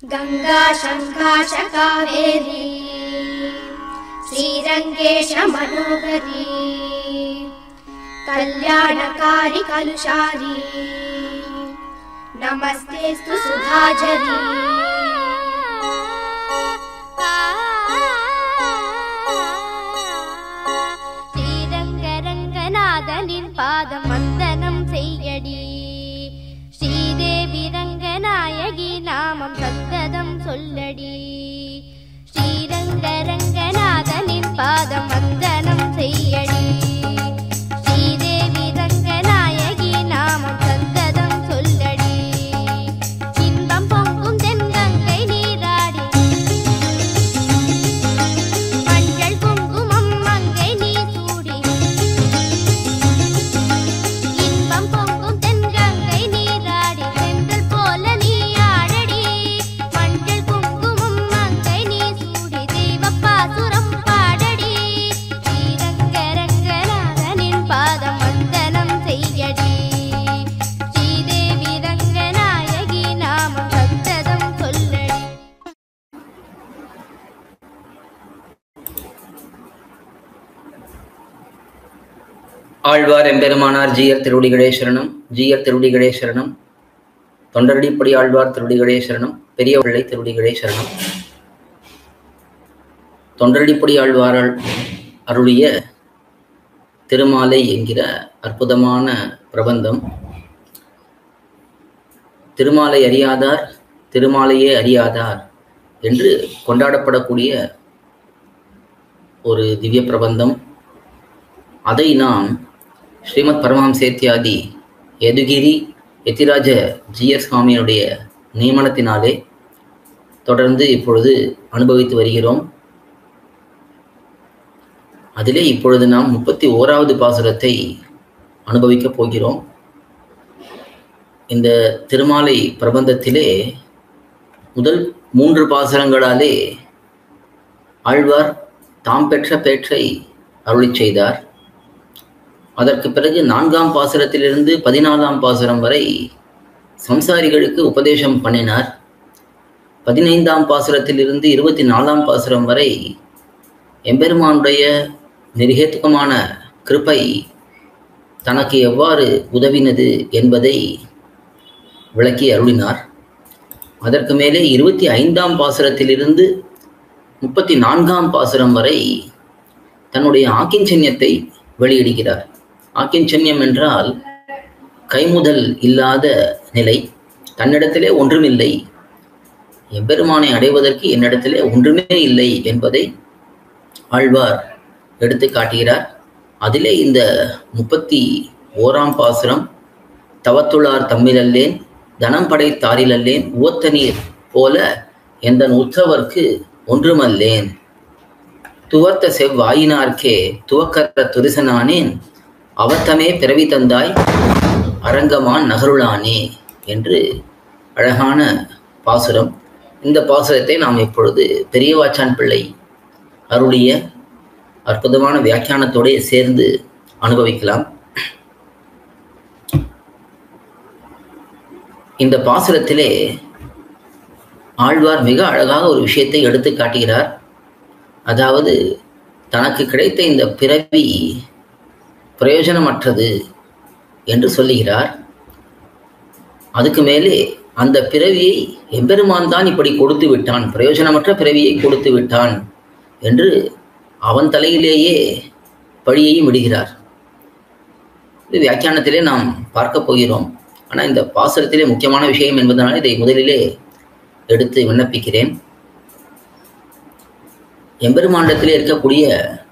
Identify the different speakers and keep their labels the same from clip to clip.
Speaker 1: गङ्गा शङ्काश कावेरी श्रीरङ्गेश मनोहरी कल्याणकारि कलुषारी नमस्तेऽस्तु सुधाजरी
Speaker 2: ஸ்ரீரங்கரங்கநாதனின் பாதம் வந்தனம் செய்யடி ஸ்ரீதேவி ரங்கநாயகி நாமம் சந்ததம் சொல்லடி ஸ்ரீரங்கரங்கநாதனின் பாதம் வந்தனம் செய்யடி ஸ்ரீதேவி ரங்கநாயகி நாமம் சந்ததம் சொல்லடி இன்பம் பொங்கும் தென்கங்கை நீராடி மஞ்சள் குங்குமம் மங்கை நீ சூடி இன்பம் பொங்கும் தென்கங்கை நீராடி செந்தல் போல நீ ஆடடி மஞ்சள் குங்குமம் மங்கை நீ சூடி தெய்வப்பாசுரம் பாடடி ஸ்ரீரங்கரங்கநாதனின் பாதம் வந்தனம் செய்யடி ஸ்ரீதேவி ரங்கநாயகி நாமம் சத்ததம் சொல்லடி
Speaker 3: ஆழ்வார் எம்பெருமானார் ஜீயர் திருவடிகளே சரணம் ஜீயர் திருவடிகளே சரணம் தொண்டரடிப்படி ஆழ்வார் திருவடிகளே சரணம் பெரிய பிள்ளை திருவடிகளே சரணம் தொண்டரடிப்படி ஆழ்வாரால் அருளிய திருமாலை என்கிற அற்புதமான பிரபந்தம் திருமாலை அறியாதார் திருமாலையே அறியாதார் என்று கொண்டாடப்படக்கூடிய ஒரு திவ்ய பிரபந்தம் அதை நாம் ஸ்ரீமத் பரமஹம்சேத்தியாதி யதுகிரி யதிராஜ ஜியர் சுவாமியினுடைய நியமனத்தினாலே தொடர்ந்து இப்பொழுது அனுபவித்து வருகிறோம் அதிலே இப்பொழுது நாம் முப்பத்தி ஓராவது பாசுரத்தை அனுபவிக்கப் போகிறோம் இந்த திருமாலை பிரபந்தத்திலே முதல் மூன்று பாசுரங்களாலே ஆழ்வார் தாம் பெற்ற பேற்றை அருளிச் செய்தார் அதற்கு பிறகு நான்காம் பாசுரத்திலிருந்து பதினாலாம் பாசுரம் வரை சம்சாரிகளுக்கு உபதேசம் பண்ணினார் பதினைந்தாம் பாசுரத்திலிருந்து இருபத்தி நாலாம் பாசுரம் வரை எம்பெருமானுடைய நிர்ஹேத்துகமான கிருபை தனக்கு எவ்வாறு உதவினது என்பதை விளக்கி அருளினார் அதற்கு மேலே இருபத்தி ஐந்தாம் பாசுரத்திலிருந்து முப்பத்தி நான்காம் பாசுரம் வரை தன்னுடைய ஆக்கிஞ்சன்யத்தை வெளியிடுகிறார் ஆக்கிஞ்சன்யம் என்றால் கைமுதல் இல்லாத நிலை தன்னிடத்திலே ஒன்றுமில்லை எம்பெருமானை அடைவதற்கு என்னிடத்திலே ஒன்றுமே இல்லை என்பதை ஆழ்வார் எடுத்து காட்டுகிறார் அதிலே இந்த முப்பத்தி ஓராம் பாசுரம் தவத்துளார் தம்மிலல்லேன் தனம் படைத்தாரிலல்லேன் உவத்த நீர் போல எந்த உற்சவர்க்கு ஒன்றுமல்லேன் துவர்த்த செவ்வாயினார்க்கே துவக்கர துரிசனானேன் அவத்தமே பிறவி தந்தாய் அரங்கமான் நகருளானே என்று அழகான பாசுரம் இந்த பாசுரத்தை நாம் இப்பொழுது பெரியவாச்சான் பிள்ளை அருளிய அற்புதமான வியாக்கியானத்தோடு சேர்ந்து அனுபவிக்கலாம் இந்த பாசுரத்திலே ஆழ்வார் மிக அழகாக ஒரு விஷயத்தை எடுத்து காட்டுகிறார் அதாவது தனக்கு கிடைத்த இந்த பிறவி பிரயோஜனமற்றது என்று சொல்லுகிறார் அதுக்கு மேலே அந்த பிறவியை எம்பெருமான் தான் இப்படி கொடுத்து விட்டான் பிரயோஜனமற்ற பிறவியை கொடுத்து விட்டான் என்று அவன் தலையிலேயே பழியையும் விடுகிறார் இது வியாக்கியானத்திலே நாம் பார்க்க போகிறோம் ஆனால் இந்த பாசுரத்திலே முக்கியமான விஷயம் என்பதனால் இதை முதலிலே எடுத்து விண்ணப்பிக்கிறேன் எம்பெருமாண்டத்திலே இருக்கக்கூடிய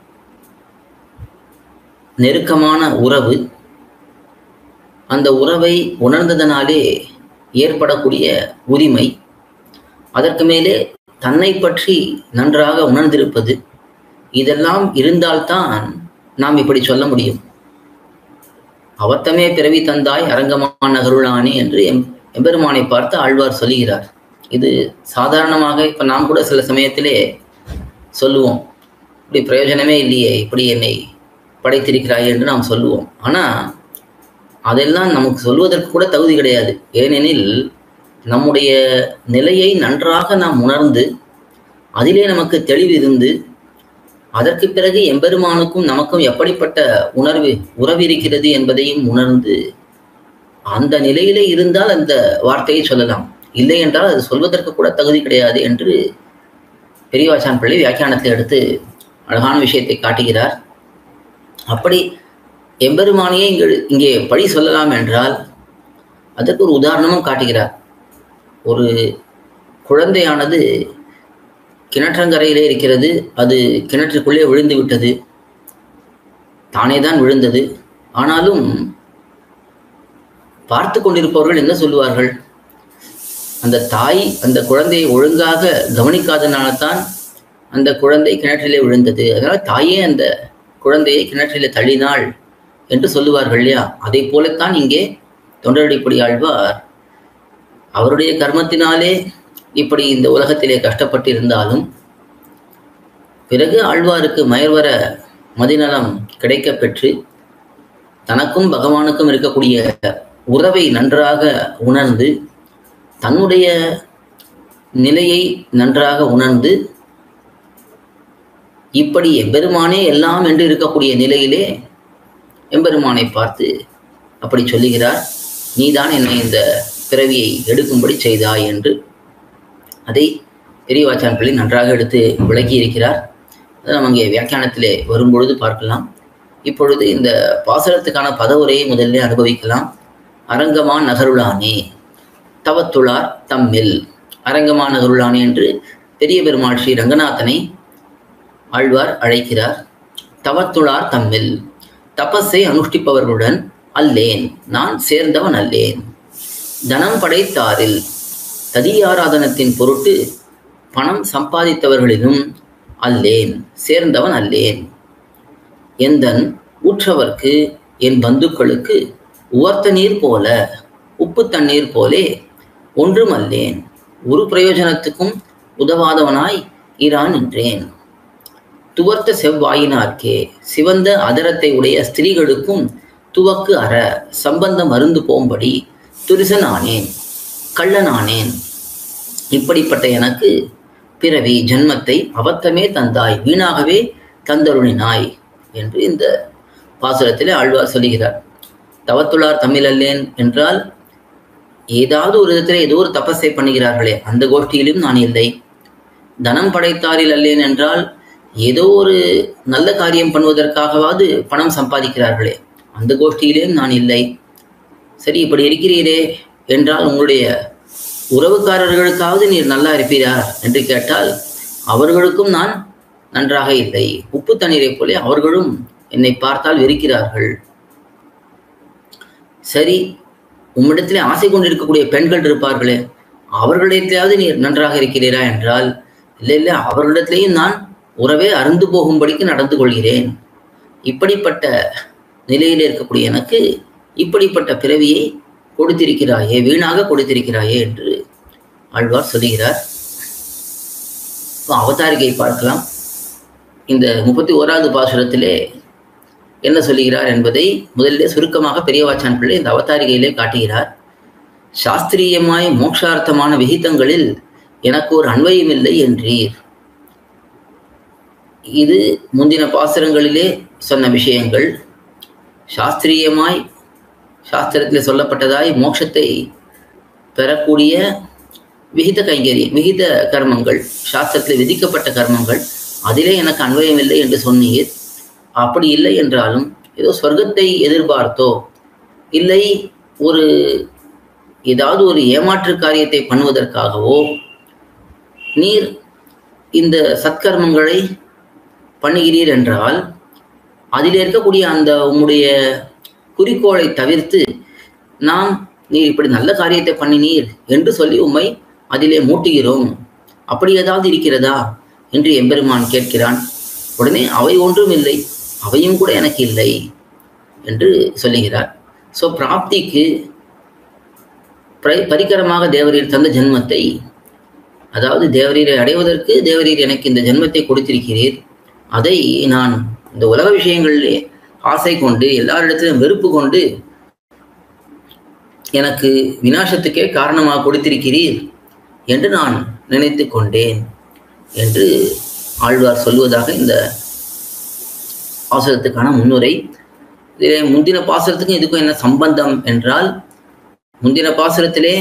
Speaker 3: நெருக்கமான உறவு அந்த உறவை உணர்ந்ததனாலே ஏற்படக்கூடிய உரிமை அதற்கு மேலே தன்னை பற்றி நன்றாக உணர்ந்திருப்பது இதெல்லாம் இருந்தால்தான் நாம் இப்படி சொல்ல முடியும் அவத்தமே பிறவி தந்தாய் அரங்கமான நகருளானே என்று எம் எம்பெருமானை பார்த்து ஆழ்வார் சொல்லுகிறார் இது சாதாரணமாக இப்போ நாம் கூட சில சமயத்திலே சொல்லுவோம் இப்படி பிரயோஜனமே இல்லையே இப்படி என்னை படைத்திருக்கிறாய் என்று நாம் சொல்லுவோம் ஆனால் அதெல்லாம் நமக்கு சொல்வதற்கு கூட தகுதி கிடையாது ஏனெனில் நம்முடைய நிலையை நன்றாக நாம் உணர்ந்து அதிலே நமக்கு தெளிவு இருந்து அதற்கு பிறகு எம்பெருமானுக்கும் நமக்கும் எப்படிப்பட்ட உணர்வு உறவு இருக்கிறது என்பதையும் உணர்ந்து அந்த நிலையிலே இருந்தால் அந்த வார்த்தையை சொல்லலாம் இல்லை என்றால் அது சொல்வதற்கு கூட தகுதி கிடையாது என்று பெரியவாச்சான் பிள்ளை வியாக்கியானத்தை எடுத்து அழகான விஷயத்தை காட்டுகிறார் அப்படி எம்பெருமானையே இங்கு இங்கே பழி சொல்லலாம் என்றால் அதற்கு ஒரு உதாரணமும் காட்டுகிறார் ஒரு குழந்தையானது கிணற்றங்கரையிலே இருக்கிறது அது கிணற்றுக்குள்ளே விழுந்து விட்டது தானே தான் விழுந்தது ஆனாலும் பார்த்து கொண்டிருப்பவர்கள் என்ன சொல்லுவார்கள் அந்த தாய் அந்த குழந்தையை ஒழுங்காக கவனிக்காதனால்தான் அந்த குழந்தை கிணற்றிலே விழுந்தது அதனால் தாயே அந்த குழந்தையை கிணற்றிலே தள்ளினாள் என்று சொல்லுவார்கள் இல்லையா அதை போலத்தான் இங்கே தொண்டரடிப்படி ஆழ்வார் அவருடைய கர்மத்தினாலே இப்படி இந்த உலகத்திலே கஷ்டப்பட்டிருந்தாலும் பிறகு ஆழ்வாருக்கு மயர்வர மதிநலம் கிடைக்கப் பெற்று தனக்கும் பகவானுக்கும் இருக்கக்கூடிய உறவை நன்றாக உணர்ந்து தன்னுடைய நிலையை நன்றாக உணர்ந்து இப்படி எம்பெருமானே எல்லாம் என்று இருக்கக்கூடிய நிலையிலே எம்பெருமானை பார்த்து அப்படி சொல்லுகிறார் நீதான் என்னை இந்த பிறவியை எடுக்கும்படி செய்தாய் என்று அதை பெரியவாச்சான் பிள்ளை நன்றாக எடுத்து விளக்கி இருக்கிறார் அதை நம்ம இங்கே வியாக்கியானத்திலே வரும்பொழுது பார்க்கலாம் இப்பொழுது இந்த பாசனத்துக்கான பதவுரையை முதல்ல அனுபவிக்கலாம் அரங்கமா நகருளானே தவத்துளார் தம்மில் அரங்கமா நகருளானே என்று பெரிய பெருமாள் ஸ்ரீ ரங்கநாதனை ஆழ்வார் அழைக்கிறார் தவத்துளார் தம்மில் தபஸை அனுஷ்டிப்பவர்களுடன் அல்லேன் நான் சேர்ந்தவன் அல்லேன் தனம் படைத்தாரில் ததியாராதனத்தின் பொருட்டு பணம் சம்பாதித்தவர்களிலும் அல்லேன் சேர்ந்தவன் அல்லேன் எந்தன் ஊற்றவர்க்கு என் பந்துக்களுக்கு உவர்த்த நீர் போல உப்பு தண்ணீர் போலே ஒன்றும் அல்லேன் ஒரு பிரயோஜனத்துக்கும் உதவாதவனாய் இரான் நின்றேன் துவர்த்த செவ்வாயினார்க்கே சிவந்த அதரத்தை உடைய ஸ்திரீகளுக்கும் துவக்கு அற சம்பந்தம் அருந்து போம்படி துரிசனானேன் கள்ளனானேன் இப்படிப்பட்ட எனக்கு பிறவி ஜன்மத்தை அபத்தமே தந்தாய் வீணாகவே தந்தருளினாய் என்று இந்த பாசுரத்திலே ஆழ்வார் சொல்லுகிறார் தவத்துளார் தமிழல்லேன் என்றால் ஏதாவது ஒரு விதத்தில் ஏதோ ஒரு தபஸை பண்ணுகிறார்களே அந்த கோஷ்டியிலும் நான் இல்லை தனம் படைத்தாரில் அல்லேன் என்றால் ஏதோ ஒரு நல்ல காரியம் பண்ணுவதற்காகவாவது பணம் சம்பாதிக்கிறார்களே அந்த கோஷ்டியிலேயும் நான் இல்லை சரி இப்படி இருக்கிறீரே என்றால் உங்களுடைய உறவுக்காரர்களுக்காவது நீர் நல்லா இருப்பீரா என்று கேட்டால் அவர்களுக்கும் நான் நன்றாக இல்லை உப்பு தண்ணீரைப் போலே அவர்களும் என்னை பார்த்தால் வெறுக்கிறார்கள் சரி உம்மிடத்திலே ஆசை கொண்டிருக்கக்கூடிய பெண்கள் இருப்பார்களே அவர்களிடத்திலாவது நீர் நன்றாக இருக்கிறீரா என்றால் இல்லை இல்லை அவர்களிடத்திலேயும் நான் உறவே அருந்து போகும்படிக்கு நடந்து கொள்கிறேன் இப்படிப்பட்ட நிலையில் இருக்கக்கூடிய எனக்கு இப்படிப்பட்ட பிறவியை கொடுத்திருக்கிறாயே வீணாக கொடுத்திருக்கிறாயே என்று ஆழ்வார் சொல்லுகிறார் இப்போ அவதாரிகை பார்க்கலாம் இந்த முப்பத்தி ஓராவது பாசுரத்திலே என்ன சொல்லுகிறார் என்பதை முதலிலே சுருக்கமாக பெரியவாச்சான் பிள்ளை இந்த அவதாரிகையிலே காட்டுகிறார் சாஸ்திரியமாய் மோட்சார்த்தமான விகிதங்களில் எனக்கு ஒரு அன்வயமில்லை என்றீர் இது முந்தின பாசுரங்களிலே சொன்ன விஷயங்கள் சாஸ்திரியமாய் சாஸ்திரத்தில் சொல்லப்பட்டதாய் மோட்சத்தை பெறக்கூடிய விகித கைங்கரியம் விகித கர்மங்கள் சாஸ்திரத்தில் விதிக்கப்பட்ட கர்மங்கள் அதிலே எனக்கு அன்வயமில்லை என்று சொன்னீர் அப்படி இல்லை என்றாலும் ஏதோ சொர்க்கத்தை எதிர்பார்த்தோ இல்லை ஒரு ஏதாவது ஒரு ஏமாற்று காரியத்தை பண்ணுவதற்காகவோ நீர் இந்த சத்கர்மங்களை பண்ணுகிறீர் என்றால் அதில் இருக்கக்கூடிய அந்த உம்முடைய குறிக்கோளை தவிர்த்து நாம் நீர் இப்படி நல்ல காரியத்தை பண்ணினீர் என்று சொல்லி உம்மை அதிலே மூட்டுகிறோம் அப்படி ஏதாவது இருக்கிறதா என்று எம்பெருமான் கேட்கிறான் உடனே அவை ஒன்றும் இல்லை அவையும் கூட எனக்கு இல்லை என்று சொல்லுகிறார் ஸோ பிராப்திக்கு பரிகரமாக தேவரீர் தந்த ஜென்மத்தை அதாவது தேவரீரை அடைவதற்கு தேவரீர் எனக்கு இந்த ஜென்மத்தை கொடுத்திருக்கிறீர் அதை நான் இந்த உலக விஷயங்களிலே ஆசை கொண்டு எல்லாரிடத்திலும் வெறுப்பு கொண்டு எனக்கு வினாசத்துக்கே காரணமாக கொடுத்திருக்கிறீர் என்று நான் நினைத்து கொண்டேன் என்று ஆழ்வார் சொல்வதாக இந்த பாசுரத்துக்கான முன்னுரை இதிலே முந்தின பாசுரத்துக்கும் இதுக்கும் என்ன சம்பந்தம் என்றால் முந்தின பாசுரத்திலே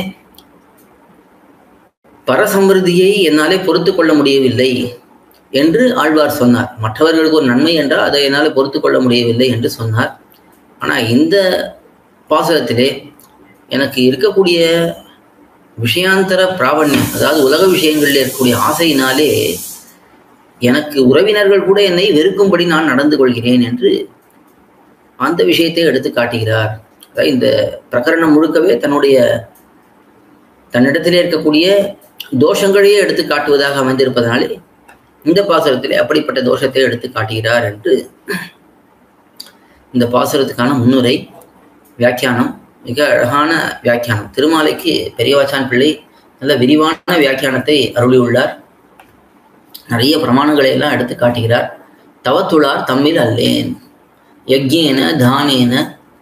Speaker 3: பரசமிருதியை என்னாலே பொறுத்து கொள்ள முடியவில்லை என்று ஆழ்வார் சொன்னார் மற்றவர்களுக்கு ஒரு நன்மை என்றால் அதை என்னால் பொறுத்து கொள்ள முடியவில்லை என்று சொன்னார் ஆனால் இந்த பாசுரத்திலே எனக்கு இருக்கக்கூடிய விஷயாந்தர பிராவண்யம் அதாவது உலக விஷயங்களில் இருக்கக்கூடிய ஆசையினாலே எனக்கு உறவினர்கள் கூட என்னை வெறுக்கும்படி நான் நடந்து கொள்கிறேன் என்று அந்த விஷயத்தை எடுத்து காட்டுகிறார் அதாவது இந்த பிரகரணம் முழுக்கவே தன்னுடைய தன்னிடத்திலே இருக்கக்கூடிய தோஷங்களையே எடுத்து காட்டுவதாக அமைந்திருப்பதனாலே இந்த பாசுரத்திலே அப்படிப்பட்ட தோஷத்தை எடுத்து காட்டுகிறார் என்று இந்த பாசுரத்துக்கான முன்னுரை வியாக்கியானம் மிக அழகான வியாக்கியானம் திருமாலைக்கு பெரியவாச்சான் பிள்ளை நல்ல விரிவான வியாக்கியானத்தை அருளியுள்ளார் நிறைய பிரமாணங்களை எல்லாம் எடுத்து காட்டுகிறார் தவத்துளார் தம்மில் அல்லேன் யக்ஞேன தானேன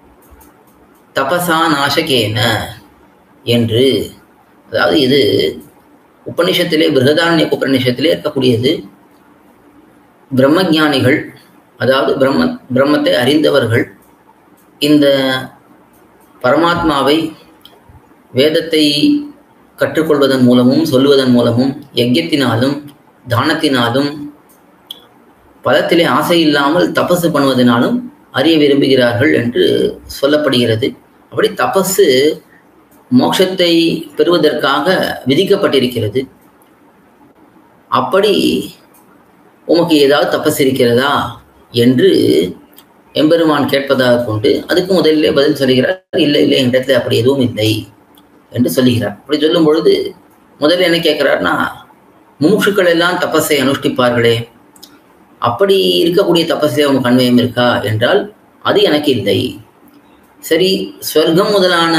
Speaker 3: தபசா நாசகேன என்று அதாவது இது உபநிஷத்திலே பிருகதாரண்ய உபநிஷத்திலே இருக்கக்கூடியது பிரம்மஞானிகள் அதாவது பிரம்ம பிரம்மத்தை அறிந்தவர்கள் இந்த பரமாத்மாவை வேதத்தை கற்றுக்கொள்வதன் மூலமும் சொல்லுவதன் மூலமும் யஜ்யத்தினாலும் தானத்தினாலும் பலத்திலே ஆசை இல்லாமல் தபசு பண்ணுவதனாலும் அறிய விரும்புகிறார்கள் என்று சொல்லப்படுகிறது அப்படி தபசு மோட்சத்தை பெறுவதற்காக விதிக்கப்பட்டிருக்கிறது அப்படி உமக்கு ஏதாவது தபஸ் இருக்கிறதா என்று எம்பெருமான் கேட்பதாக கொண்டு அதுக்கு முதலிலே பதில் சொல்லுகிறார் இல்லை இல்லை என் இடத்துல அப்படி எதுவும் இல்லை என்று சொல்லுகிறார் அப்படி சொல்லும் பொழுது முதல்ல என்ன கேட்கிறார்னா முமுட்சுக்கள் எல்லாம் தபஸை அனுஷ்டிப்பார்களே அப்படி இருக்கக்கூடிய தபஸிலே உனக்கு அன்வயம் இருக்கா என்றால் அது எனக்கு இல்லை சரி ஸ்வர்க்கம் முதலான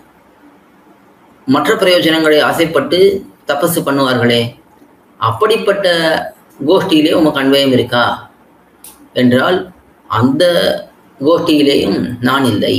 Speaker 3: மற்ற பிரயோஜனங்களை ஆசைப்பட்டு தபசு பண்ணுவார்களே அப்படிப்பட்ட கோஷ்டியிலே உமக்கு அன்வயம் இருக்கா என்றால் அந்த கோஷ்டியிலேயும் நான் இல்லை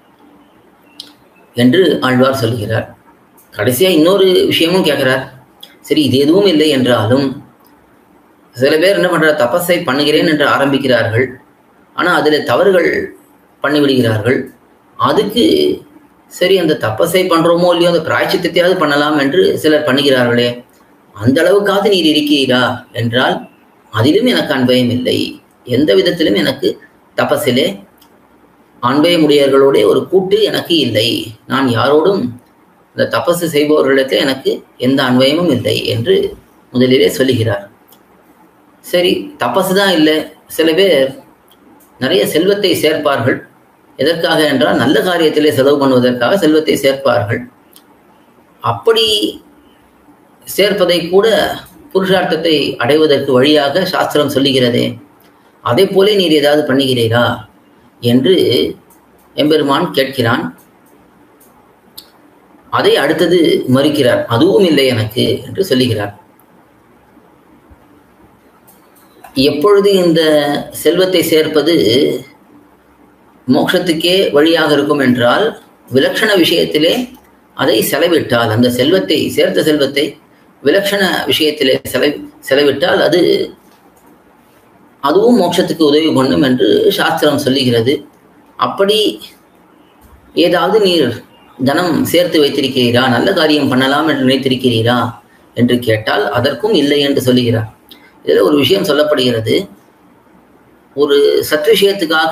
Speaker 3: என்று ஆழ்வார் சொல்கிறார் கடைசியா இன்னொரு விஷயமும் கேட்கிறார் சரி இது எதுவும் இல்லை என்றாலும் சில பேர் என்ன பண்றார் தபஸை பண்ணுகிறேன் என்று ஆரம்பிக்கிறார்கள் ஆனா அதுல தவறுகள் பண்ணிவிடுகிறார்கள் அதுக்கு சரி அந்த தப்பஸை பண்றோமோ இல்லையோ அந்த பிராய்ச்சித்தையாவது பண்ணலாம் என்று சிலர் பண்ணுகிறார்களே அந்த அளவுக்காவது நீர் இருக்கிறீரா என்றால் அதிலும் எனக்கு அன்பயம் இல்லை எந்த விதத்திலும் எனக்கு தபஸிலே அன்பயமுடையவர்களோட ஒரு கூட்டு எனக்கு இல்லை நான் யாரோடும் இந்த தபசு செய்பவர்களிடத்தில் எனக்கு எந்த அன்பயமும் இல்லை என்று முதலிலே சொல்லுகிறார் சரி தபசு தான் இல்லை சில பேர் நிறைய செல்வத்தை சேர்ப்பார்கள் எதற்காக என்றால் நல்ல காரியத்திலே செலவு பண்ணுவதற்காக செல்வத்தை சேர்ப்பார்கள் அப்படி சேர்ப்பதை கூட புருஷார்த்தத்தை அடைவதற்கு வழியாக சாஸ்திரம் சொல்லுகிறதே அதை போலே நீர் ஏதாவது பண்ணுகிறீரா என்று எம்பெருமான் கேட்கிறான் அதை அடுத்தது மறுக்கிறார் அதுவும் இல்லை எனக்கு என்று சொல்லுகிறார் எப்பொழுது இந்த செல்வத்தை சேர்ப்பது மோட்சத்துக்கே வழியாக இருக்கும் என்றால் விலட்சண விஷயத்திலே அதை செலவிட்டால் அந்த செல்வத்தை சேர்த்த செல்வத்தை விலட்சண விஷயத்திலே செலவி செலவிட்டால் அது அதுவும் மோட்சத்துக்கு உதவி பண்ணும் என்று சாஸ்திரம் சொல்லுகிறது அப்படி ஏதாவது நீர் தனம் சேர்த்து வைத்திருக்கிறீரா நல்ல காரியம் பண்ணலாம் என்று நினைத்திருக்கிறீரா என்று கேட்டால் அதற்கும் இல்லை என்று சொல்லுகிறார் இதில் ஒரு விஷயம் சொல்லப்படுகிறது ஒரு சத் விஷயத்துக்காக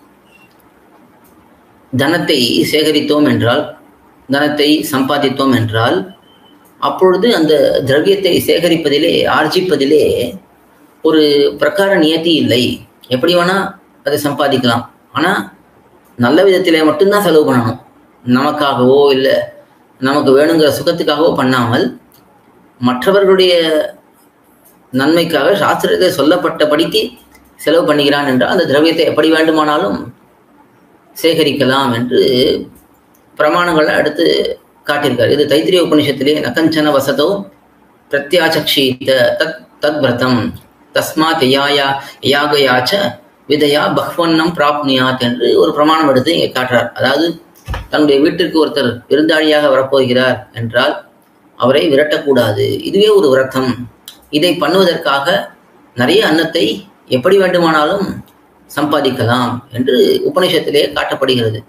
Speaker 3: தனத்தை சேகரித்தோம் என்றால் தனத்தை சம்பாதித்தோம் என்றால் அப்பொழுது அந்த திரவியத்தை சேகரிப்பதிலே ஆர்ஜிப்பதிலே ஒரு பிரகார நியதி இல்லை எப்படி வேணா அதை சம்பாதிக்கலாம் ஆனால் நல்ல விதத்திலே மட்டும்தான் செலவு பண்ணணும் நமக்காகவோ இல்லை நமக்கு வேணுங்கிற சுகத்துக்காகவோ பண்ணாமல் மற்றவர்களுடைய நன்மைக்காக சாஸ்திரத்தில் சொல்லப்பட்டபடிக்கு செலவு பண்ணுகிறான் என்றால் அந்த திரவியத்தை எப்படி வேண்டுமானாலும் சேகரிக்கலாம் என்று பிரமாணங்களை அடுத்து காட்டியிருக்கார் இது தைத்திரிய உபனிஷத்திலே நகஞ்சன வசதோ பிரத்யாச்சக்ஷீத தத் தத் விரதம் தஸ்மாத் யயாயா யயாகயாச்ச விதையா பஹ்வன்னம் பிராப்னியாத் என்று ஒரு பிரமாணம் எடுத்து இங்கே காட்டுறார் அதாவது தன்னுடைய வீட்டிற்கு ஒருத்தர் விருந்தாளியாக வரப்போகிறார் என்றால் அவரை விரட்டக்கூடாது இதுவே ஒரு விரதம் இதை பண்ணுவதற்காக நிறைய அன்னத்தை எப்படி வேண்டுமானாலும் சம்பாதிக்கலாம் என்று உபநிஷத்திலே காட்டப்படுகிறது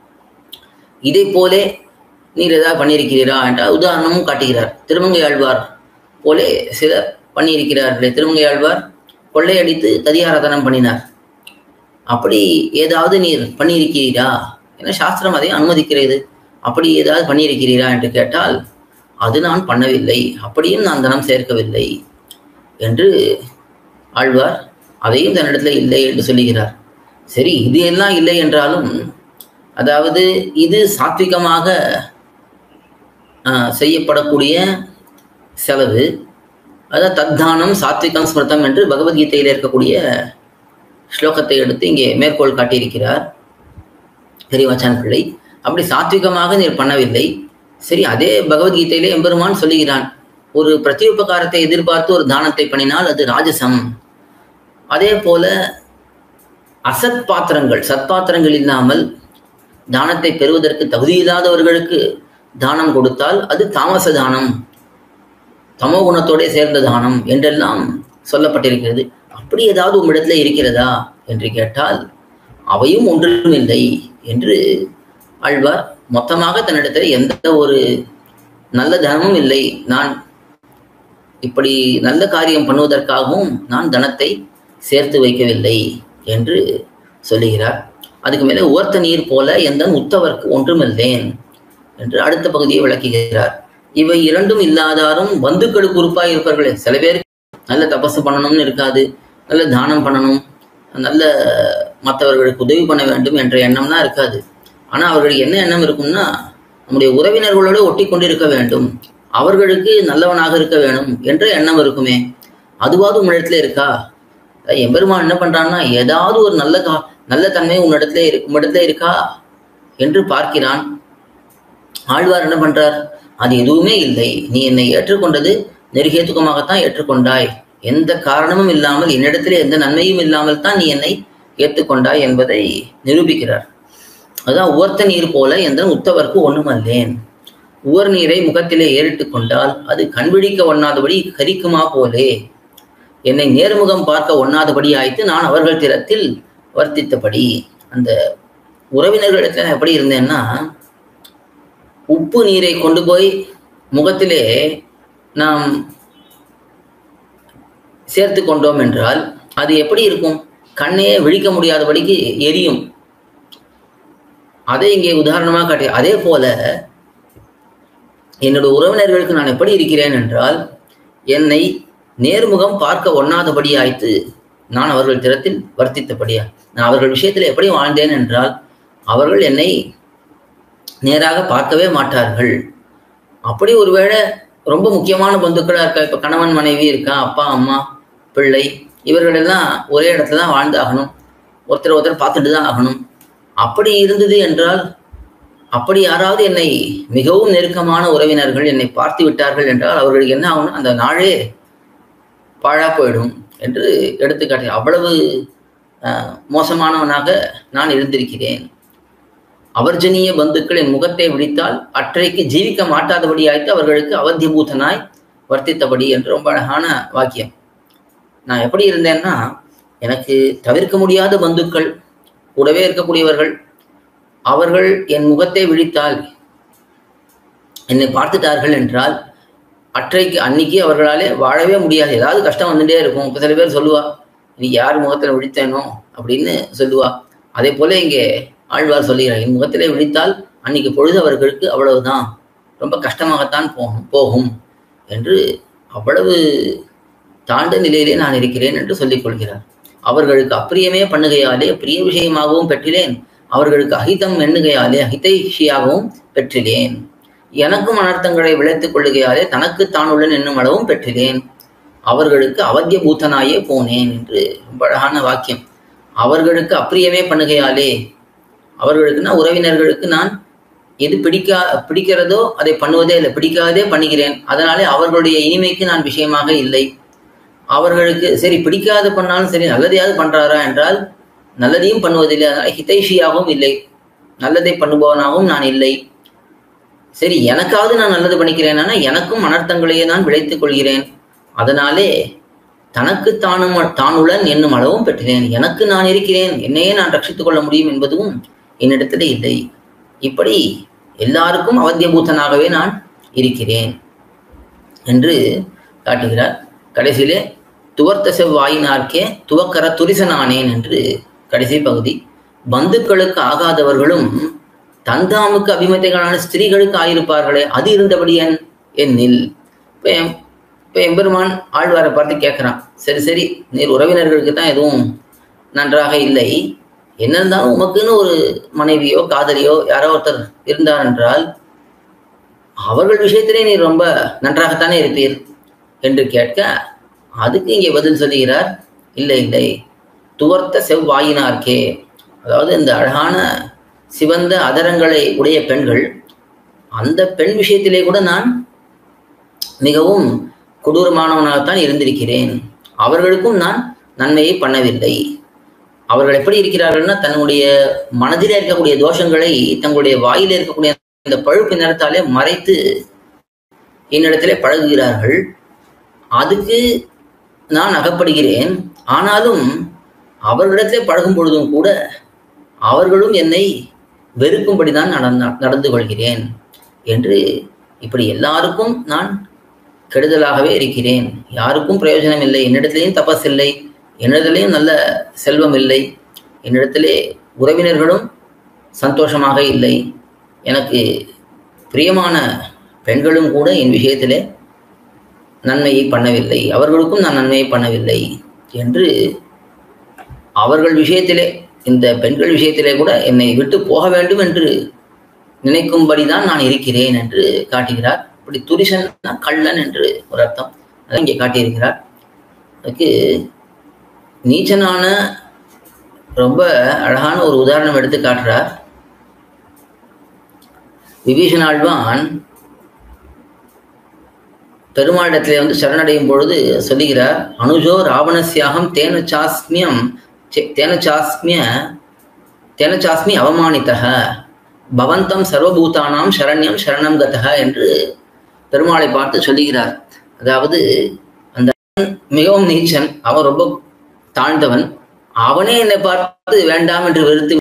Speaker 3: இதை போலே நீர் ஏதாவது பண்ணியிருக்கிறீரா என்றால் உதாரணமும் காட்டுகிறார் திருமங்கை ஆழ்வார் போலே சிலர் பண்ணியிருக்கிறார்களே திருமங்கை ஆழ்வார் கொள்ளையடித்து ததியாராதனம் பண்ணினார் அப்படி ஏதாவது நீர் பண்ணியிருக்கிறீரா என சாஸ்திரம் அதை அனுமதிக்கிறது அப்படி ஏதாவது பண்ணியிருக்கிறீரா என்று கேட்டால் அது நான் பண்ணவில்லை அப்படியும் நான் தனம் சேர்க்கவில்லை என்று ஆழ்வார் அதையும் தன்னிடத்தில் இல்லை என்று சொல்லுகிறார் சரி இது எல்லாம் இல்லை என்றாலும் அதாவது இது சாத்விகமாக ஆஹ், செய்யப்படக்கூடிய செலவு அதாவது தத்தானம் சாத்விகம் ஸ்மிருதம் என்று பகவத்கீதையில் இருக்கக்கூடிய ஸ்லோகத்தை எடுத்து இங்கே மேற்கோள் காட்டியிருக்கிறார் பெரியவாச்சான் பிள்ளை அப்படி சாத்விகமாக நீர் பண்ணவில்லை சரி அதே பகவத்கீதையிலே எம்பெருமான் சொல்லுகிறான் ஒரு பிரத்யுபகாரத்தை எதிர்பார்த்து ஒரு தானத்தை பண்ணினால் அது ராஜசம் அதே போல அசத் பாத்திரங்கள் சத்பாத்திரங்கள் இல்லாமல் தானத்தை பெறுவதற்கு தகுதியில்லாதவர்களுக்கு தானம் கொடுத்தால் அது தாமச தானம் தமோ குணத்தோட சேர்ந்த தானம் என்றெல்லாம் சொல்லப்பட்டிருக்கிறது அப்படி ஏதாவது உம்மிடத்துல இருக்கிறதா என்று கேட்டால் அவையும் ஒன்றும் இல்லை என்று ஆழ்வார் மொத்தமாக தன்னிடத்தில் எந்த ஒரு நல்ல தனமும் இல்லை நான் இப்படி நல்ல காரியம் பண்ணுவதற்காகவும் நான் தனத்தை சேர்த்து வைக்கவில்லை என்று சொல்லுகிறார் அதுக்கு மேலே உவர்த்த நீர் போல எந்த உத்தவர்க்கு ஒன்றுமில்லேன் என்று அடுத்த பகுதியை விளக்குகிறார் இவை இரண்டும் இல்லாதாரும் பந்துக்களுக்கு உறுப்பாய் இருப்பார்களே சில பேர் நல்ல தபசு பண்ணணும்னு இருக்காது நல்ல தானம் பண்ணணும் நல்ல மற்றவர்களுக்கு உதவி பண்ண வேண்டும் என்ற எண்ணம்லாம் இருக்காது ஆனா அவர்களுக்கு என்ன எண்ணம் இருக்கும்னா நம்முடைய உறவினர்களோடு ஒட்டி கொண்டிருக்க வேண்டும் அவர்களுக்கு நல்லவனாக இருக்க வேணும் என்ற எண்ணம் இருக்குமே அதுவாவது உன்னிடத்துல இருக்கா அஹ் எம்பெருமான் என்ன பண்றான்னா ஏதாவது ஒரு நல்ல கா நல்ல தன்மை உன்னிடத்துல இரு உன்னிடத்துல இருக்கா என்று பார்க்கிறான் ஆழ்வார் என்ன பண்றார் அது எதுவுமே இல்லை நீ என்னை ஏற்றுக்கொண்டது நெருகேத்துக்கமாகத்தான் ஏற்றுக்கொண்டாய் எந்த காரணமும் இல்லாமல் என்னிடத்திலே எந்த நன்மையும் இல்லாமல் தான் நீ என்னை ஏற்றுக்கொண்டாய் என்பதை நிரூபிக்கிறார் அதான் உவர்த்த நீர் போல எந்த உத்தவர்க்கு ஒண்ணுமல்லேன் உவர் நீரை முகத்திலே ஏறிட்டு கொண்டால் அது கண்பிடிக்க ஒண்ணாதபடி கரிக்குமா போலே என்னை நேர்முகம் பார்க்க ஒண்ணாதபடி ஆய்த்து நான் அவர்கள் திறத்தில் வர்த்தித்தபடி அந்த உறவினர்களிடத்துல நான் எப்படி இருந்தேன்னா உப்பு நீரை கொண்டு போய் முகத்திலே நாம் சேர்த்து கொண்டோம் என்றால் அது எப்படி இருக்கும் கண்ணே விழிக்க முடியாதபடிக்கு எரியும் அதை இங்கே உதாரணமாக காட்டி அதே போல என்னோட உறவினர்களுக்கு நான் எப்படி இருக்கிறேன் என்றால் என்னை நேர்முகம் பார்க்க ஒண்ணாதபடி ஆய்த்து நான் அவர்கள் திறத்தில் வர்த்தித்தபடியா நான் அவர்கள் விஷயத்தில் எப்படி வாழ்ந்தேன் என்றால் அவர்கள் என்னை நேராக பார்க்கவே மாட்டார்கள் அப்படி ஒருவேளை ரொம்ப முக்கியமான பந்துக்களா இருக்கா இப்ப கணவன் மனைவி இருக்கா அப்பா அம்மா பிள்ளை இவர்கள் எல்லாம் ஒரே இடத்துல தான் வாழ்ந்து ஆகணும் ஒருத்தர் ஒருத்தர் பார்த்துட்டு தான் ஆகணும் அப்படி இருந்தது என்றால் அப்படி யாராவது என்னை மிகவும் நெருக்கமான உறவினர்கள் என்னை பார்த்து விட்டார்கள் என்றால் அவர்களுக்கு என்ன ஆகணும் அந்த நாளே பாழா போயிடும் என்று எடுத்துக்காட்டு அவ்வளவு அஹ், மோசமானவனாக நான் இருந்திருக்கிறேன் அவர்ஜனிய பந்துக்கள் என் முகத்தை விழித்தால் அற்றைக்கு ஜீவிக்க மாட்டாதபடி ஆய்த்து அவர்களுக்கு அவத்தியபூதனாய் வர்த்தித்தபடி என்று ரொம்ப அழகான வாக்கியம் நான் எப்படி இருந்தேன்னா எனக்கு தவிர்க்க முடியாத பந்துக்கள் கூடவே இருக்கக்கூடியவர்கள் அவர்கள் என் முகத்தை விழித்தால் என்னை பார்த்துட்டார்கள் என்றால் அற்றைக்கு அன்னைக்கு அவர்களாலே வாழவே முடியாது ஏதாவது கஷ்டம் வந்துட்டே இருக்கும் இப்போ சில பேர் சொல்லுவா நீ யார் முகத்தில் விழித்தேனோ அப்படின்னு சொல்லுவா அதே போல இங்கே ஆழ்வார் சொல்லுகிறார் என் முகத்திலே விழித்தால் அன்னைக்கு பொழுது அவர்களுக்கு அவ்வளவுதான் ரொம்ப கஷ்டமாகத்தான் போகும் போகும் என்று அவ்வளவு தாழ்ந்த நிலையிலே நான் இருக்கிறேன் என்று சொல்லிக் கொள்கிறார் அவர்களுக்கு அப்பிரியமே பண்ணுகையாலே பிரிய விஷயமாகவும் பெற்றிலேன் அவர்களுக்கு அஹிதம் எண்ணுகையாலே அஹிதைஷியாகவும் பெற்றிலேன் எனக்கும் அனர்த்தங்களை விளைத்துக் கொள்ளுகையாலே தனக்கு தானுடன் என்னும் அளவும் பெற்றிலேன் அவர்களுக்கு அவத்திய பூத்தனாயே போனேன் என்று ரொம்ப அழகான வாக்கியம் அவர்களுக்கு அப்பிரியமே பண்ணுகையாலே அவர்களுக்குன்னா உறவினர்களுக்கு நான் எது பிடிக்கா பிடிக்கிறதோ அதை பண்ணுவதே இல்லை பிடிக்காதே பண்ணுகிறேன் அதனாலே அவர்களுடைய இனிமைக்கு நான் விஷயமாக இல்லை அவர்களுக்கு சரி பிடிக்காத பண்ணாலும் சரி நல்லதையாவது பண்றாரா என்றால் நல்லதையும் பண்ணுவதில்லை அதனால ஹிதைஷியாகவும் இல்லை நல்லதை பண்ணுபவனாகவும் நான் இல்லை சரி எனக்காவது நான் நல்லது பண்ணிக்கிறேன்னா எனக்கும் அனர்த்தங்களையே நான் விளைத்துக் கொள்கிறேன் அதனாலே தனக்கு தானும் தானுடன் என்னும் அளவும் பெற்றேன் எனக்கு நான் இருக்கிறேன் என்னையே நான் ரட்சித்துக் கொள்ள முடியும் என்பதும் என்னிடத்திலே இல்லை இப்படி எல்லாருக்கும் அவத்தியபூத்தனாகவே நான் இருக்கிறேன் என்று காட்டுகிறார் கடைசியிலே துவர்த்த செவ்வாயினார்க்கே துவக்கர துரிசனானேன் என்று கடைசி பகுதி பந்துக்களுக்கு ஆகாதவர்களும் தந்தாமுக்கு அபிமத்தைகளான ஸ்திரீகளுக்கு ஆயிருப்பார்களே அது இருந்தபடி என் என்னில் இப்போ எம் இப்போ எம்பெருமான் ஆழ்வாரை பார்த்து கேட்குறான் சரி சரி நீர் உறவினர்களுக்கு தான் எதுவும் நன்றாக இல்லை என்ன இருந்தாலும் உமக்குன்னு ஒரு மனைவியோ காதலியோ யாரோ ஒருத்தர் இருந்தார் என்றால் அவர்கள் விஷயத்திலே நீர் ரொம்ப நன்றாகத்தானே இருப்பீர் என்று கேட்க அதுக்கு இங்கே பதில் சொல்லுகிறார் இல்லை இல்லை துவர்த்த செவ்வாயினார்க்கே அதாவது இந்த அழகான சிவந்த அதரங்களை உடைய பெண்கள் அந்த பெண் விஷயத்திலே கூட நான் மிகவும் கொடூரமானவனாகத்தான் இருந்திருக்கிறேன் அவர்களுக்கும் நான் நன்மையை பண்ணவில்லை அவர்கள் எப்படி இருக்கிறார்கள்னா தன்னுடைய மனதிலே இருக்கக்கூடிய தோஷங்களை தங்களுடைய வாயிலே இருக்கக்கூடிய இந்த பழுப்பு நிறத்தாலே மறைத்து என்னிடத்திலே பழகுகிறார்கள் அதுக்கு நான் அகப்படுகிறேன் ஆனாலும் அவர்களிடத்திலே பழகும் பொழுதும் கூட அவர்களும் என்னை வெறுக்கும்படி தான் நடந்த நடந்து கொள்கிறேன் என்று இப்படி எல்லாருக்கும் நான் கெடுதலாகவே இருக்கிறேன் யாருக்கும் பிரயோஜனம் இல்லை என்னிடத்திலேயும் தபஸ் இல்லை என்னிடத்திலேயும் நல்ல செல்வம் இல்லை என்னிடத்திலே உறவினர்களும் சந்தோஷமாக இல்லை எனக்கு பிரியமான பெண்களும் கூட என் விஷயத்திலே நன்மையை பண்ணவில்லை அவர்களுக்கும் நான் நன்மையை பண்ணவில்லை என்று அவர்கள் விஷயத்திலே இந்த பெண்கள் விஷயத்திலே கூட என்னை விட்டு போக வேண்டும் என்று நினைக்கும்படிதான் நான் இருக்கிறேன் என்று காட்டுகிறார் இப்படி துரிசன் கள்ளன் என்று ஒரு அர்த்தம் அதை இங்கே காட்டியிருக்கிறார் அதுக்கு நீச்சனான ரொம்ப அழகான ஒரு உதாரணம் எடுத்து காட்டுறார் விபீஷணாழ்வான் பெருமாளிடத்திலே வந்து சரணடையும் பொழுது சொல்லுகிறார் அனுஜோ ராவணசியாகம் தேன சாஸ்மியம் தேன சாஸ்மிய தேன சாஸ்மி அவமானித்தக பவந்தம் சர்வபூதானாம் சரண்யம் சரணம் கதக என்று பெருமாளை பார்த்து சொல்லுகிறார் அதாவது அந்த மிகவும் நீச்சன் அவன் ரொம்ப தாழ்ந்தவன் அவனே என்னை பார்த்து வேண்டாம் என்று வெறுத்து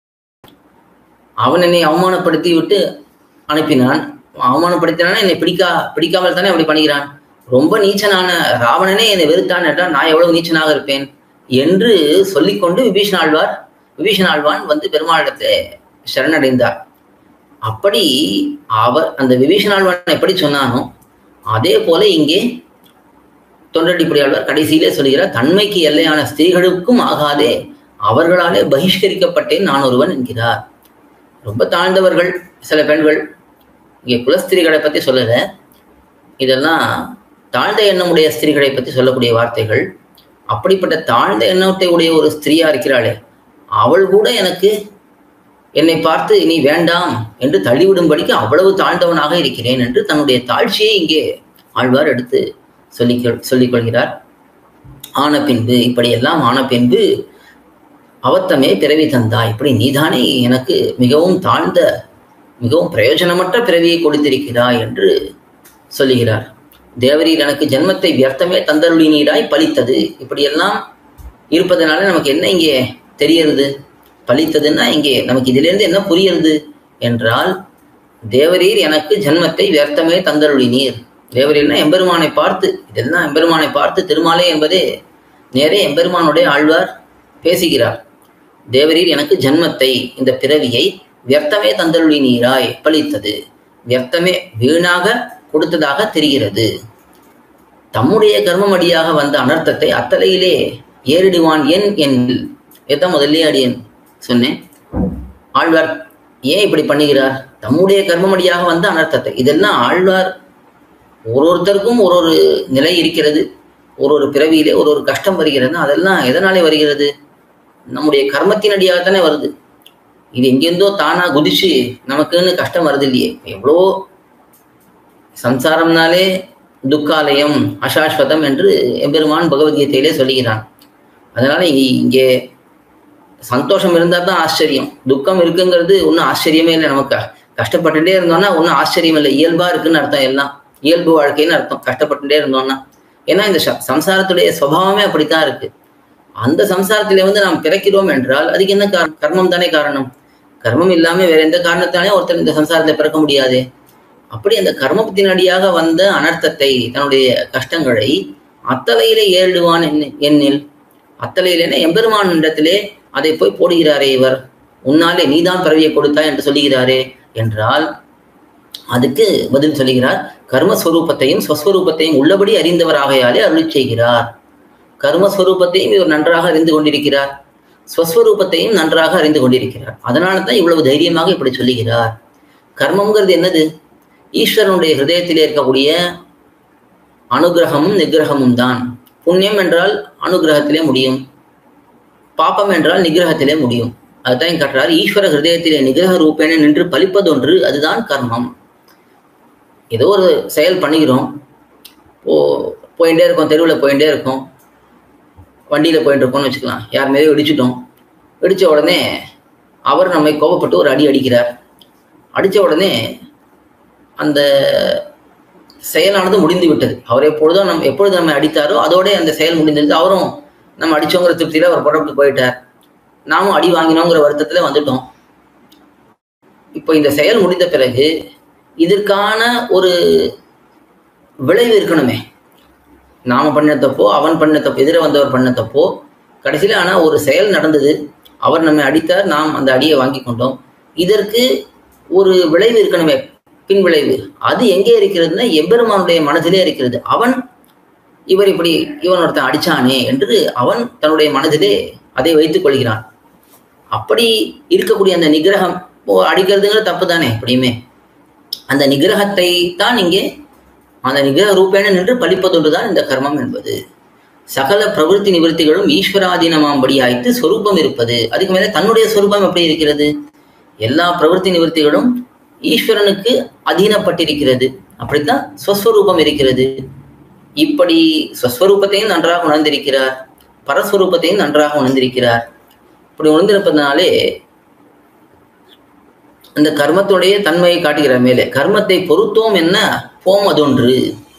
Speaker 3: அவன் என்னை அவமானப்படுத்தி விட்டு அனுப்பினான் அவமானப்படுத்தினான என்னை பிடிக்கா பிடிக்காமல் தானே அப்படி பண்ணுகிறான் ரொம்ப நீச்சனான ராவணனே என்னை வெறுத்தான் என்றால் நான் எவ்வளவு நீச்சனாக இருப்பேன் என்று சொல்லிக்கொண்டு விபீஷன் ஆழ்வார் விபீஷன் ஆழ்வான் வந்து பெருமாளிடத்தை சரணடைந்தார் அப்படி அவர் அந்த விபீஷன் ஆழ்வான் எப்படி சொன்னானோ அதே போல இங்கே தொண்டடிப்படி ஆழ்வார் கடைசியிலே சொல்கிறார் தன்மைக்கு எல்லையான ஸ்திரீகளுக்கும் ஆகாதே அவர்களாலே பகிஷ்கரிக்கப்பட்டேன் நான் ஒருவன் என்கிறார் ரொம்ப தாழ்ந்தவர்கள் சில பெண்கள் இங்கே குலஸ்திரிகளை பற்றி சொல்லல இதெல்லாம் தாழ்ந்த எண்ணமுடைய ஸ்திரீகளை பற்றி சொல்லக்கூடிய வார்த்தைகள் அப்படிப்பட்ட தாழ்ந்த எண்ணத்தை உடைய ஒரு ஸ்திரீயா இருக்கிறாளே அவள் கூட எனக்கு என்னை பார்த்து நீ வேண்டாம் என்று தள்ளிவிடும்படிக்கு அவ்வளவு தாழ்ந்தவனாக இருக்கிறேன் என்று தன்னுடைய தாழ்ச்சியை இங்கே ஆழ்வார் எடுத்து சொல்லி சொல்லிக் கொள்கிறார் ஆன பின்பு இப்படியெல்லாம் ஆன பின்பு அவத்தமே பிறவி தந்தா இப்படி நீதானே எனக்கு மிகவும் தாழ்ந்த மிகவும் பிரயோஜனமற்ற பிறவியை கொடுத்திருக்கிறாய் என்று சொல்லுகிறார் தேவரீர் எனக்கு ஜென்மத்தை வியர்த்தமே தந்தருளினீராய் பலித்தது இப்படியெல்லாம் இருப்பதனால நமக்கு என்ன இங்கே தெரியறது பலித்ததுன்னா இங்கே நமக்கு இதிலிருந்து என்ன புரியுறது என்றால் தேவரீர் எனக்கு ஜென்மத்தை வியர்த்தமே தந்தருளினீர் தேவரீர்னா எம்பெருமானை பார்த்து இதெல்லாம் எம்பெருமானை பார்த்து திருமாலே என்பதே நேரே எம்பெருமானுடைய ஆழ்வார் பேசுகிறார் தேவரீர் எனக்கு ஜென்மத்தை இந்த பிறவியை வியர்த்தமே தந்தருளி நீராய் பழித்தது வியர்த்தமே வீணாக கொடுத்ததாக தெரிகிறது தம்முடைய கர்மமடியாக வந்த அனர்த்தத்தை அத்தலையிலே ஏறிடுவான் என் என் இதான் முதல்ல அடியேன் சொன்னேன் ஆழ்வார் ஏன் இப்படி பண்ணுகிறார் தம்முடைய கர்மமடியாக வந்த அனர்த்தத்தை இதெல்லாம் ஆழ்வார் ஒரு ஒருத்தருக்கும் ஒரு ஒரு நிலை இருக்கிறது ஒரு ஒரு பிறவியிலே ஒரு ஒரு கஷ்டம் வருகிறது அதெல்லாம் எதனாலே வருகிறது நம்முடைய கர்மத்தின் அடியாகத்தானே வருது இது எங்கேருந்தோ தானா குதிச்சு நமக்குன்னு கஷ்டம் வருது இல்லையே எவ்வளோ சம்சாரம்னாலே துக்காலயம் அசாஸ்வதம் என்று எம்பெருமான் பகவத்கீதையிலே சொல்லுகிறான் அதனால இங்கே சந்தோஷம் இருந்தால் தான் ஆச்சரியம் துக்கம் இருக்குங்கிறது ஒன்றும் ஆச்சரியமே இல்லை நமக்கு கஷ்டப்பட்டுட்டே இருந்தோம்னா ஒன்றும் ஆச்சரியம் இல்லை இயல்பா இருக்குன்னு அர்த்தம் எல்லாம் இயல்பு வாழ்க்கைன்னு அர்த்தம் கஷ்டப்பட்டுட்டே இருந்தோம்னா ஏன்னா இந்த ச- சம்சாரத்துடைய சுபாவமே அப்படித்தான் இருக்கு அந்த சம்சாரத்திலே வந்து நாம் பிறக்கிறோம் என்றால் அதுக்கு என்ன காரணம் கர்மம் தானே காரணம் கர்மம் இல்லாம வேற எந்த காரணத்தாலே ஒருத்தர் இந்த சம்சாரத்தை பிறக்க முடியாதே அப்படி அந்த கர்மத்தினடியாக வந்த அனர்த்தத்தை தன்னுடைய கஷ்டங்களை அத்தலையிலே ஏழுவான் எண்ணி- எண்ணில் அத்தலையிலே எம்பெருமான் இடத்திலே அதை போய் போடுகிறாரே இவர் உன்னாலே நீதான் பிறவியை கொடுத்தாய் என்று சொல்லுகிறாரே என்றால் அதுக்கு பதில் சொல்லுகிறார் கர்மஸ்வரூபத்தையும் ஸ்வஸ்வரூபத்தையும் உள்ளபடி அறிந்தவராகையாலே அருள் செய்கிறார் கர்மஸ்வரூபத்தையும் இவர் நன்றாக அறிந்து கொண்டிருக்கிறார் ஸ்வஸ்வரூபத்தையும் நன்றாக அறிந்து கொண்டிருக்கிறார் அதனால தான் இவ்வளவு தைரியமாக இப்படி சொல்லுகிறார் கர்மம்ங்கிறது என்னது ஈஸ்வரனுடைய ஹிருதயத்திலே இருக்கக்கூடிய அனுகிரகமும் நிகிரகமும் தான் புண்ணியம் என்றால் அனுகிரகத்திலே முடியும் பாப்பம் என்றால் நிகிரகத்திலே முடியும் அதுதான் இங்க காட்டுறார் ஈஸ்வர ஹிருதயத்திலே நிகிரக ரூபேன நின்று பலிப்பதொன்று அதுதான் கர்மம் ஏதோ ஒரு செயல் பண்ணுகிறோம் போ போயிட்டே இருக்கோம் தெருவில் போயிட்டே இருக்கோம் வண்டியில் போயிட்டு இருக்கோம்னு வச்சுக்கலாம் யார் மேலேயோ இடிச்சிட்டோம் இடித்த உடனே அவர் நம்மை கோபப்பட்டு ஒரு அடி அடிக்கிறார் அடித்த உடனே அந்த செயலானது முடிந்து விட்டது அவர் எப்பொழுதும் நம் எப்பொழுது நம்மை அடித்தாரோ அதோட அந்த செயல் முடிந்தது அவரும் நம்ம அடிச்சோங்கிற திருப்தியில அவர் புறப்பட்டு போயிட்டார் நாமும் அடி வாங்கினோங்கிற வருத்தத்துல வந்துட்டோம் இப்போ இந்த செயல் முடிந்த பிறகு இதற்கான ஒரு விளைவு இருக்கணுமே நாம பண்ண தப்போ அவன் பண்ண தப்போ எதிர வந்தவர் பண்ண தப்போ கடைசியில ஆனா ஒரு செயல் நடந்தது அவர் நம்மை அடித்தார் நாம் அந்த அடியை வாங்கி கொண்டோம் இதற்கு ஒரு விளைவு இருக்கணுமே பின் விளைவு அது எங்கே இருக்கிறதுன்னா எம்பெருமானுடைய மனதிலே இருக்கிறது அவன் இவர் இப்படி இவன் ஒருத்தன் அடிச்சானே என்று அவன் தன்னுடைய மனதிலே அதை வைத்துக் கொள்கிறான் அப்படி இருக்கக்கூடிய அந்த நிகிரகம் ஓ அடிக்கிறதுங்கிற தப்பு தானே எப்படியுமே அந்த நிகிரகத்தை தான் இங்கே அந்த நிகிரக ரூபேன நின்று பழிப்பதொன்று தான் இந்த கர்மம் என்பது சகல பிரவருத்தி நிவர்த்திகளும் ஈஸ்வராதீனமாம்படி ஆய்த்து சொரூபம் இருப்பது அதுக்கு மேலே தன்னுடைய சொரூபம் எப்படி இருக்கிறது எல்லா பிரவருத்தி நிவர்த்திகளும் ஈஸ்வரனுக்கு அதீனப்பட்டிருக்கிறது அப்படித்தான் ஸ்வஸ்வரூபம் இருக்கிறது இப்படி ஸ்வஸ்வரூபத்தையும் நன்றாக உணர்ந்திருக்கிறார் பரஸ்வரூபத்தையும் நன்றாக உணர்ந்திருக்கிறார் இப்படி உணர்ந்திருப்பதனாலே அந்த கர்மத்துடைய தன்மையை காட்டுகிறார் மேலே கர்மத்தை பொருத்தோம் என்ன போம் அதொன்று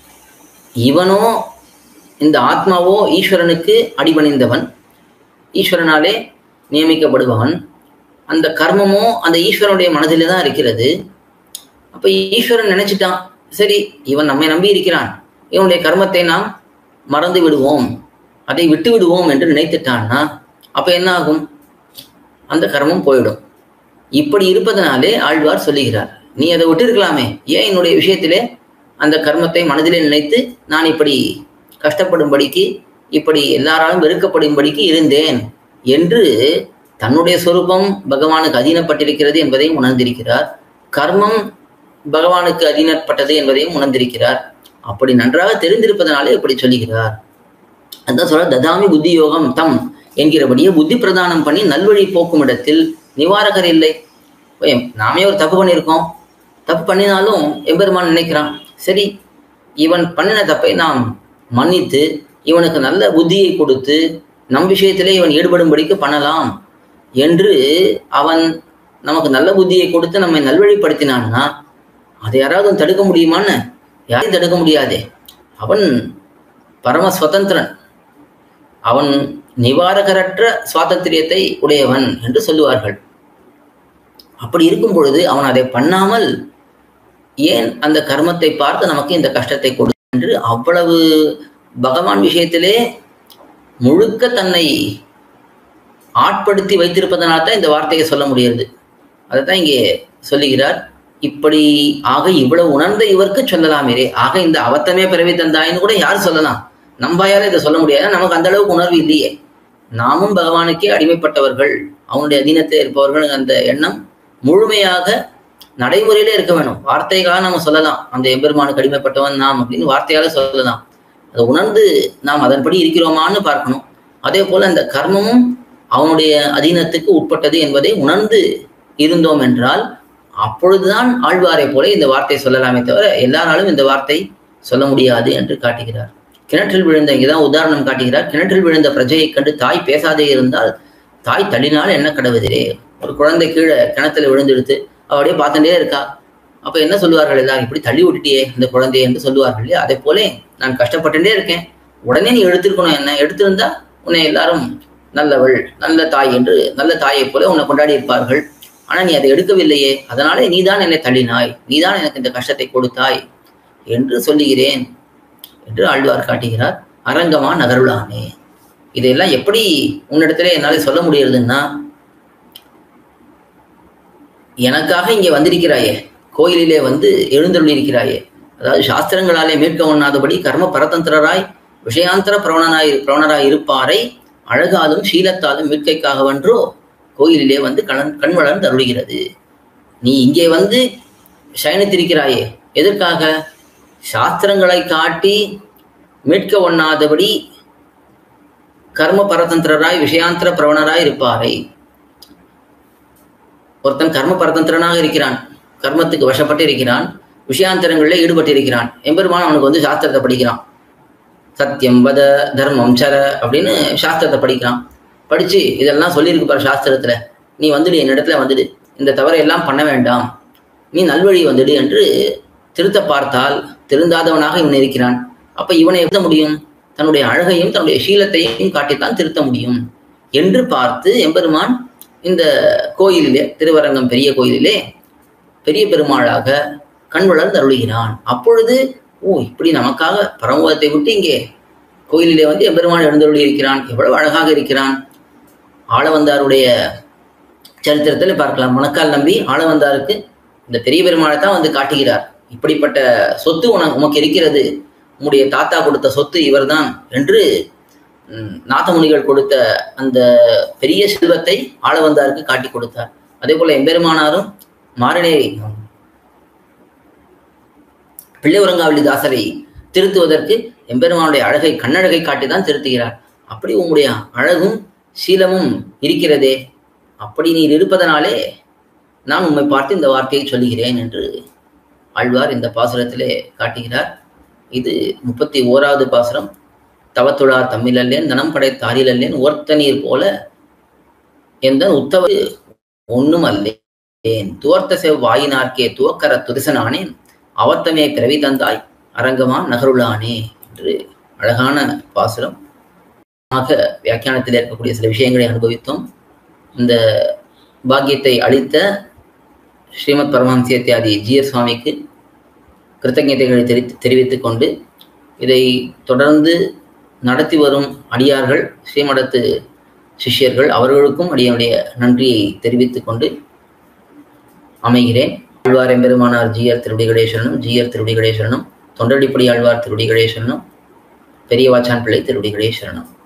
Speaker 3: இவனோ இந்த ஆத்மாவோ ஈஸ்வரனுக்கு அடிபணிந்தவன் ஈஸ்வரனாலே நியமிக்கப்படுபவன் அந்த கர்மமோ அந்த ஈஸ்வரனுடைய மனதிலே தான் இருக்கிறது அப்ப ஈஸ்வரன் நினைச்சிட்டான் சரி இவன் நம்மை நம்பி இருக்கிறான் இவனுடைய கர்மத்தை நாம் மறந்து விடுவோம் அதை விட்டு விடுவோம் என்று நினைத்துட்டான்னா அப்ப என்ன ஆகும் அந்த கர்மம் போயிடும் இப்படி இருப்பதனாலே ஆழ்வார் சொல்லுகிறார் நீ அதை விட்டு இருக்கலாமே ஏன் என்னுடைய விஷயத்திலே அந்த கர்மத்தை மனதிலே நினைத்து நான் இப்படி கஷ்டப்படும்படிக்கு இப்படி எல்லாராலும் வெறுக்கப்படும்படிக்கு இருந்தேன் என்று தன்னுடைய சொரூபம் பகவானுக்கு அதீனப்பட்டிருக்கிறது என்பதையும் உணர்ந்திருக்கிறார் கர்மம் பகவானுக்கு அதீனப்பட்டது என்பதையும் உணர்ந்திருக்கிறார் அப்படி நன்றாக தெரிந்திருப்பதனாலே இப்படி சொல்லுகிறார் அதான் சொல்ற ததாமி புத்தி யோகம் தம் என்கிறபடியே புத்தி பிரதானம் பண்ணி நல்வழி போக்கும் இடத்தில் நிவாரகர் இல்லை ஓய், நாமே ஒரு தப்பு பண்ணியிருக்கோம் தப்பு பண்ணினாலும் எம்பெருமான் நினைக்கிறான் சரி இவன் பண்ணின தப்பை நாம் மன்னித்து இவனுக்கு நல்ல புத்தியை கொடுத்து நம் விஷயத்திலே இவன் ஈடுபடும்படிக்கு பண்ணலாம் என்று அவன் நமக்கு நல்ல புத்தியை கொடுத்து நம்மை நல்வழிப்படுத்தினான்னா அதை யாராவது தடுக்க முடியுமான்னு யாரையும் தடுக்க முடியாதே அவன் பரம சுதந்திரன் அவன் நிவாரகரற்ற சுவாதந்திரியத்தை உடையவன் என்று சொல்லுவார்கள் அப்படி இருக்கும் பொழுது அவன் அதை பண்ணாமல் ஏன் அந்த கர்மத்தை பார்த்து நமக்கு இந்த கஷ்டத்தை கொடு என்று அவ்வளவு பகவான் விஷயத்திலே முழுக்க தன்னை ஆட்படுத்தி வைத்திருப்பதனால தான் இந்த வார்த்தையை சொல்ல முடியாது அதை தான் இங்கே சொல்லுகிறார் இப்படி ஆக இவ்வளவு உணர்ந்த இவருக்கு சொல்லலாமே ஆக இந்த அவத்தமே பிறவி தந்தாயின்னு கூட யார் சொல்லலாம் நம்பாயால இதை சொல்ல முடியாது நமக்கு அந்த அளவுக்கு உணர்வு இல்லையே நாமும் பகவானுக்கே அடிமைப்பட்டவர்கள் அவனுடைய அதீனத்தில் இருப்பவர்கள் அந்த எண்ணம் முழுமையாக நடைமுறையிலே இருக்க வேணும் வார்த்தைகளாக நம்ம சொல்லலாம் அந்த எம்பெருமானுக்கு அடிமைப்பட்டவன் நாம் அப்படின்னு வார்த்தையால சொல்லலாம் அதை உணர்ந்து நாம் அதன்படி இருக்கிறோமான்னு பார்க்கணும் அதே போல அந்த கர்மமும் அவனுடைய அதீனத்துக்கு உட்பட்டது என்பதை உணர்ந்து இருந்தோம் என்றால் அப்பொழுதுதான் ஆழ்வாரை போல இந்த வார்த்தை சொல்லலாமே தவிர எல்லாராலும் இந்த வார்த்தை சொல்ல முடியாது என்று காட்டுகிறார் கிணற்றில் விழுந்த இங்கதான் உதாரணம் காட்டுகிறார் கிணற்றில் விழுந்த பிரஜையை கண்டு தாய் பேசாதே இருந்தால் தாய் தள்ளினாலும் என்ன கடவுதிரே ஒரு குழந்தை கீழே கிணத்துல விழுந்தெடுத்து அவ அப்படியே பார்த்துட்டே இருக்கா அப்ப என்ன சொல்லுவார்கள் எல்லாரும் இப்படி தள்ளி விட்டுட்டியே இந்த குழந்தையை என்று சொல்லுவார்கள் இல்லையா அதே போல நான் கஷ்டப்பட்டுட்டே இருக்கேன் உடனே நீ எடுத்திருக்கணும் என்ன எடுத்திருந்தா உன்னை எல்லாரும் நல்லவள் நல்ல தாய் என்று நல்ல தாயை போல உன்னை கொண்டாடி இருப்பார்கள் ஆனா நீ அதை எடுக்கவில்லையே அதனாலே நீதான் என்னை தள்ளினாய் நீதான் எனக்கு இந்த கஷ்டத்தை கொடுத்தாய் என்று சொல்லுகிறேன் என்று ஆழ்வார் காட்டுகிறார் அரங்கமா நகருளானே இதையெல்லாம் எப்படி உன்னிடத்துல என்னால சொல்ல முடியறதுன்னா எனக்காக இங்கே வந்திருக்கிறாயே கோயிலிலே வந்து எழுந்தருளிருக்கிறாயே அதாவது சாஸ்திரங்களாலே மீட்க ஒண்ணாதபடி கர்ம பரதந்திரராய் விஷயாந்தர பிரவணனாய் பிரவணராய் இருப்பாரை அழகாலும் சீலத்தாலும் மீட்கைக்காகவன்றோ கோயிலிலே வந்து கண் கண் வளர்ந்து அருளுகிறது நீ இங்கே வந்து சயனித்திருக்கிறாயே எதற்காக சாஸ்திரங்களை காட்டி மீட்க ஒண்ணாதபடி கர்ம பரதந்திரராய் விஷயாந்தர பிரவணராய் இருப்பாரை ஒருத்தன் கர்ம பரதந்திரனாக இருக்கிறான் கர்மத்துக்கு வசப்பட்டு இருக்கிறான் விஷயாந்தரங்களில் ஈடுபட்டு இருக்கிறான் எம்பெருமான் அவனுக்கு வந்து சாஸ்திரத்தை படிக்கிறான் சத்தியம் வத தர்மம் சர அப்படின்னு சாஸ்திரத்தை படிக்கிறான் படிச்சு இதெல்லாம் சொல்லியிருக்கு பாரு சாஸ்திரத்துல நீ வந்துடு என்னிடத்துல வந்துடு இந்த தவறை எல்லாம் பண்ண வேண்டாம் நீ நல்வழி வந்துடு என்று திருத்த பார்த்தால் திருந்தாதவனாக இவன் இருக்கிறான் அப்ப இவனை எழுத முடியும் தன்னுடைய அழகையும் தன்னுடைய சீலத்தையும் காட்டித்தான் திருத்த முடியும் என்று பார்த்து எம்பெருமான் இந்த கோயிலிலே திருவரங்கம் பெரிய கோயிலிலே பெரிய பெருமாளாக கண் வளர்ந்து அருளுகிறான் அப்பொழுது ஓ இப்படி நமக்காக பரமபதத்தை விட்டு இங்கே கோயிலிலே வந்து எம்பெருமான் எழுந்தருளி இருக்கிறான் எவ்வளவு அழகாக இருக்கிறான் ஆளவந்தாருடைய சரித்திரத்தில் பார்க்கலாம் முனக்கால் நம்பி ஆளவந்தாருக்கு இந்த பெரிய பெருமாளை தான் வந்து காட்டுகிறார் இப்படிப்பட்ட சொத்து உனக்கு உமக்கு இருக்கிறது உம்முடைய தாத்தா கொடுத்த சொத்து இவர்தான் என்று ம், நாதமுனிகள் கொடுத்த அந்த பெரிய செல்வத்தை ஆளவந்தாருக்கு காட்டி கொடுத்தார் அதே போல எம்பெருமானாரும் மாரநேரி பிள்ளை உறங்காவளி தாசரை திருத்துவதற்கு எம்பெருமானுடைய அழகை கண்ணழகை காட்டிதான் திருத்துகிறார் அப்படி உங்களுடைய அழகும் சீலமும் இருக்கிறதே அப்படி நீர் இருப்பதனாலே நான் உம்மை பார்த்து இந்த வார்த்தையை சொல்லுகிறேன் என்று ஆழ்வார் இந்த பாசுரத்திலே காட்டுகிறார் இது முப்பத்தி ஓராவது பாசுரம் தவத்துழார் தம்மிலல்லேன் தனம் படைத்த ஆறிலல்லேன் ஓர்த்த நீர் போல எந்த உத்தவ ஒண்ணும் அல்லேன் துவர்த்த செவ் வாயினார்க்கே துவக்கர துரிசனானேன் அவத்தமே பிறவி தந்தாய் அரங்கமா நகருளானே என்று அழகான பாசுரம் ஆக வியாக்கியானத்தில் இருக்கக்கூடிய சில விஷயங்களை அனுபவித்தோம் இந்த பாக்கியத்தை அளித்த ஸ்ரீமத் பரமஹம்சியத்தியாதி ஜிஆர் சுவாமிக்கு கிருத்தஜதைகளை தெரி தெரிவித்துக் கொண்டு இதை தொடர்ந்து நடத்தி வரும் அடியார்கள் ஸ்ரீமடத்து சிஷ்யர்கள் அவர்களுக்கும் அடியனுடைய நன்றியை தெரிவித்துக் கொண்டு அமைகிறேன் ஆழ்வார் எம்பெருமானார் ஜிஆர் திருடிகடேஸ்வரனும் ஜிஆர் திருடிகடேஸ்வரனும் தொண்டடிப்படி ஆழ்வார் திருடிகடேஸ்வரனும் பெரியவாச்சான் பிள்ளை திருடிகடேஸ்வரனும்